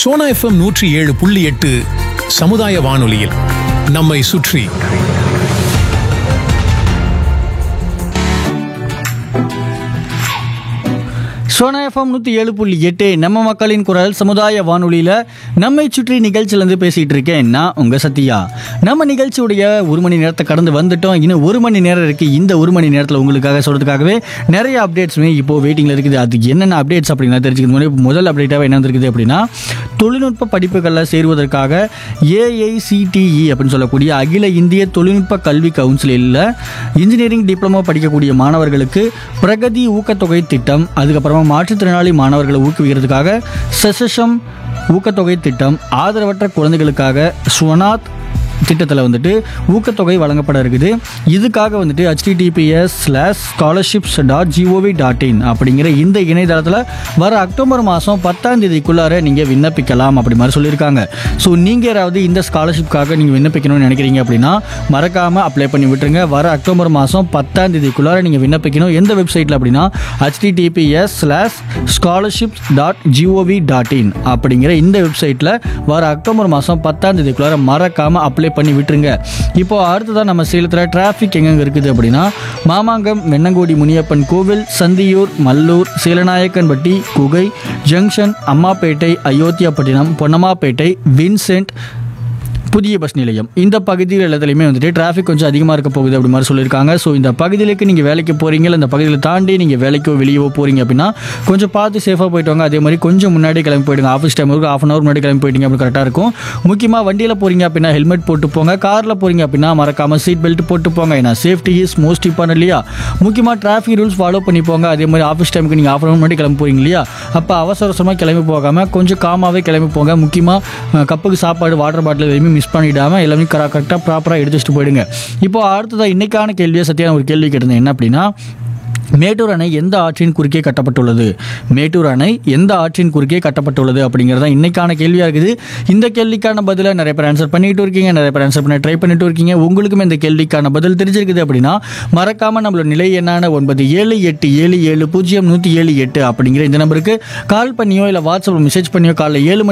Sona FM நூற்றி ஏழு புள்ளி எட்டு சமுதாய வானொலியில் நம்மை சுற்றி சோனா எஃப்எம் நூற்றி ஏழு புள்ளி எட்டு நம்ம மக்களின் குரல் சமுதாய வானொலியில் நம்மை சுற்றி நிகழ்ச்சியிலேருந்து பேசிகிட்டு இருக்கேன் நான் உங்கள் சத்யா நம்ம நிகழ்ச்சியுடைய ஒரு மணி நேரத்தை கடந்து வந்துட்டோம் இன்னும் ஒரு மணி நேரம் இருக்குது இந்த ஒரு மணி நேரத்தில் உங்களுக்காக சொல்கிறதுக்காகவே நிறைய அப்டேட்ஸுமே இப்போ வெயிட்டிங்கில் இருக்குது அதுக்கு என்னென்ன அப்டேட்ஸ் அப்படின்னா தெரிஞ்சுக்கிறது முன்னாடி முதல் அப்டேட்டாக என்ன வந்திருக்குது அப்படின்னா தொழில்நுட்ப படிப்புகளில் சேருவதற்காக ஏஐசிடிஇ அப்படின்னு சொல்லக்கூடிய அகில இந்திய தொழில்நுட்ப கல்வி கவுன்சிலில் இன்ஜினியரிங் டிப்ளமோ படிக்கக்கூடிய மாணவர்களுக்கு பிரகதி ஊக்கத்தொகை திட்டம் அதுக்கப்புறமா மாற்றுத்திறனாளி மாணவர்களை ஊக்குவிக்கிறதுக்காக செசஷம் ஊக்கத்தொகை திட்டம் ஆதரவற்ற குழந்தைகளுக்காக ஸ்வனாத் திட்டத்தில் வந்துட்டு ஊக்கத்தொகை வழங்கப்பட இருக்குது இதுக்காக வந்துட்டு https slash scholarships dot G O V dot in அப்படிங்கிற இந்த இணையதளத்தில் வர அக்டோபர் மாதம் பத்தாம் தேதிக்குள்ளார நீங்கள் விண்ணப்பிக்கலாம் அப்படி மாதிரி சொல்லியிருக்காங்க ஸோ நீங்கள் யாராவது இந்த ஸ்காலர்ஷிப்காக நீங்கள் விண்ணப்பிக்கணும்னு நினைக்கிறீங்க அப்படின்னா மறக்காமல் அப்ளை பண்ணி விட்டுருங்க வர அக்டோபர் மாதம் பத்தாம் தேதிக்குள்ளார நீங்கள் விண்ணப்பிக்கணும் எந்த வெப்சைட்டில் அப்படின்னா https slash scholarships dot G O V dot in அப்படிங்கிற இந்த வெப்சைட்டில் வர அக்டோபர் மாதம் பத்தாம் தேதிக்குள்ளார மறக்காமல் அப்ளை பண்ணி விட்டுருங்க இப்போ அடுத்ததான் நம்ம சேலத்தில் டிராஃபிக் எங்கெங்க இருக்குது அப்படின்னா மாமாங்கம் வெண்ணங்கோடி முனியப்பன் கோவில் சந்தியூர் மல்லூர் சீலநாயக்கன்பட்டி குகை ஜங்ஷன் அம்மாப்பேட்டை அயோத்தியாப்பட்டினம் பொன்னம்மாப்பேட்டை வின்சென்ட் புதிய பஸ் நிலையம் இந்த பகுதியில் எல்லாத்துலேயுமே வந்துட்டு டிராஃபிக் கொஞ்சம் அதிகமாக இருக்க போகுது அப்படி மாதிரி சொல்லியிருக்காங்க ஸோ இந்த பகுதியிലേക്ക് நீங்கள் வேலைக்கு போகிறீங்க இல்லை இந்த பகுதியில் தாண்டி நீங்கள் வேலைக்கோ வெளியவோ போகிறீங்க அப்படின்னா கொஞ்சம் பார்த்து சேஃபாக போயிட்டு வாங்க அதே மாதிரி கொஞ்சம் முன்னாடி கிளம்பி போயிடுங்க ஆஃபீஸ் டைம் இருக்கும் ஆஃப் அன் ஹவர் முன்னாடி கிளம்பி போயிட்டீங்க அப்படி கரெக்டாக இருக்கும் முக்கியமாக வண்டியில் போகிறீங்க அப்படின்னா ஹெல்மெட் போட்டு போங்க காரில் போகிறீங்க அப்படின்னா மறக்காமல் சீட் பெல்ட் போட்டு போங்க ஏன்னா சேஃப்டி இஸ் மோஸ்ட் இம்பார்ட்டன் இல்லையா முக்கியமாக டிராஃபிக் ரூல்ஸ் ஃபாலோ பண்ணி போங்க அதே மாதிரி ஆஃபீஸ் டைமுக்கு நீங்கள் ஆஃப் அன் ஹவர் முன்னாடி கிளம்பி போகிறீங்க இல்லையா அப்போ அவசர அவசரமாக கிளம்பி போகாமல் கொஞ்சம் காமாவே கிளம்பி போங்க முக்கியமாக கப்புக்கு சாப்பாடு வாட்டர் பாட்டில் எதுவுமே மிஸ் பண்ணிடாமல் எல்லாமே கரெக்டாக கரெக்டாக ப்ராப்பராக எடுத்து வச்சுட்டு போயிடுங்க இப்போ அடுத்ததாக இன்னைக்கான கேள்வியை சத்தியான ஒரு கேள்வி கேட்டிருந்தேன் என்ன அப்படின்னா மேட்டூர் அணை எந்த ஆற்றின் குறுக்கே கட்டப்பட்டுள்ளது மேட்டூர் அணை எந்த ஆற்றின் குறுக்கே கட்டப்பட்டுள்ளது அப்படிங்கிறது தான் இன்னைக்கான கேள்வியாக இருக்குது இந்த கேள்விக்கான பதிலை நிறைய பேர் ஆன்சர் பண்ணிட்டு இருக்கீங்க நிறைய பேர் ஆன்சர் பண்ண ட்ரை பண்ணிட்டு இருக்கீங்க உங்களுக்குமே இந்த கேள்விக்கான பதில் தெரிஞ்சிருக்குது அப்படின்னா மறக்காம நம்மளோட நிலை என்னான ஒன்பது ஏழு எட்டு ஏழு ஏழு பூஜ்ஜியம் நூற்றி ஏழு எட்டு அப்படிங்கிற இந்த நம்பருக்கு கால் பண்ணியோ இல்லை வாட்ஸ்அப்பில் மெசேஜ் பண்ணியோ காலைல ஏழு மணி